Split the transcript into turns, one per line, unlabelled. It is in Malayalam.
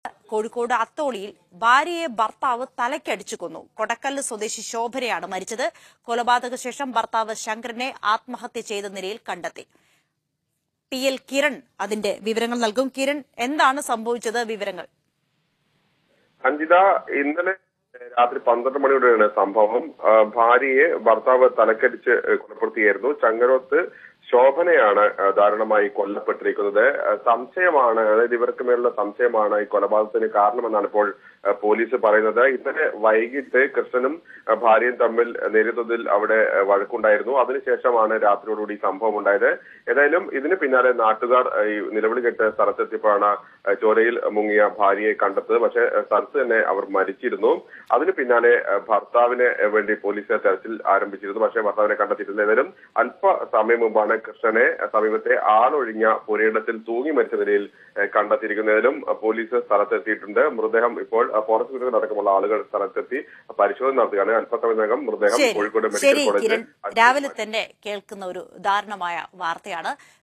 കോഴിക്കോട് അത്തോളിയിൽ ഭാര്യയെ ഭർത്താവ് തലയ്ക്കടിച്ചു കൊന്നു കൊടക്കല്ല് സ്വദേശി ശോഭനയാണ് മരിച്ചത് കൊലപാതക ശേഷം ഭർത്താവ് ശങ്കരനെ ആത്മഹത്യ ചെയ്ത നിലയിൽ കണ്ടെത്തി ടി എൽ കിരൺ അതിന്റെ വിവരങ്ങൾ നൽകും കിരൺ എന്താണ് സംഭവിച്ചത് വിവരങ്ങൾ
അഞ്ജിത ഇന്നലെ രാത്രി പന്ത്രണ്ട് മണിയോടെയാണ് സംഭവം ആ, ഭാര്യയെ ഭർത്താവ് തലക്കടിച്ച് കൊലപ്പെടുത്തിയായിരുന്നു ചങ്ങരോത്ത് ശോഭനയാണ് ആ, ദാരുണമായി കൊല്ലപ്പെട്ടിരിക്കുന്നത് ആ, സംശയമാണ് അതായത് ഇവർക്ക് മേലുള്ള സംശയമാണ് ഈ കൊലപാതകത്തിന് കാരണമെന്നാണ് ഇപ്പോൾ ആ, പോലീസ് പറയുന്നത് ഇന്നലെ വൈകിട്ട് കൃഷ്ണനും ആ, ഭാര്യയും തമ്മിൽ നേരിട്ടതിൽ അവിടെ ആ, വഴക്കുണ്ടായിരുന്നു അതിനുശേഷമാണ് രാത്രിയോടുകൂടി ഈ സംഭവം ഉണ്ടായത് ഏതായാലും ഇതിന് പിന്നാലെ നാട്ടുകാർ ആ, ഈ നിലവിളി കെട്ട് സ്ഥലത്തെത്തിയപ്പോഴാണ് ആ, ചോരയിൽ മുങ്ങിയ ഭാര്യയെ കണ്ടെത്തത് പക്ഷേ ആ, സ്ഥലത്ത് തന്നെ അവർ മരിച്ചിരുന്നു അതിന് പിന്നാലെ ആ, ഭർത്താവിനെ വേണ്ടി പോലീസ് തെരച്ചിൽ ആരംഭിച്ചിരുന്നു പക്ഷേ ഭർത്താവിനെ കണ്ടെത്തിയിട്ടില്ല ഏതായാലും അല്പ സമയം മുമ്പാണ് കൃഷ്ണനെ സമീപത്തെ ആളൊഴിഞ്ഞ പുരയിടത്തിൽ തൂങ്ങി മരിച്ച നിലയിൽ ആ, കണ്ടെത്തിയിരിക്കുന്നതിലും ആ, പോലീസ് സ്ഥലത്തെത്തിയിട്ടുണ്ട് മൃതദേഹം ഇപ്പോൾ ആ, ഫോറസ്റ്റ് വിദഗ്ധർ അടക്കമുള്ള ആളുകൾ സ്ഥലത്തെത്തി പരിശോധന നടത്തുകയാണ് അല്പസമയത്തിനകം മൃതദേഹം
ശരി
കോഴിക്കോട്
ശരി
മെഡിക്കൽ
കിരൺ
കോളേജിൽ
രാവിലെ തന്നെ കേൾക്കുന്ന ഒരു ദാരുണമായ വാർത്തയാണ്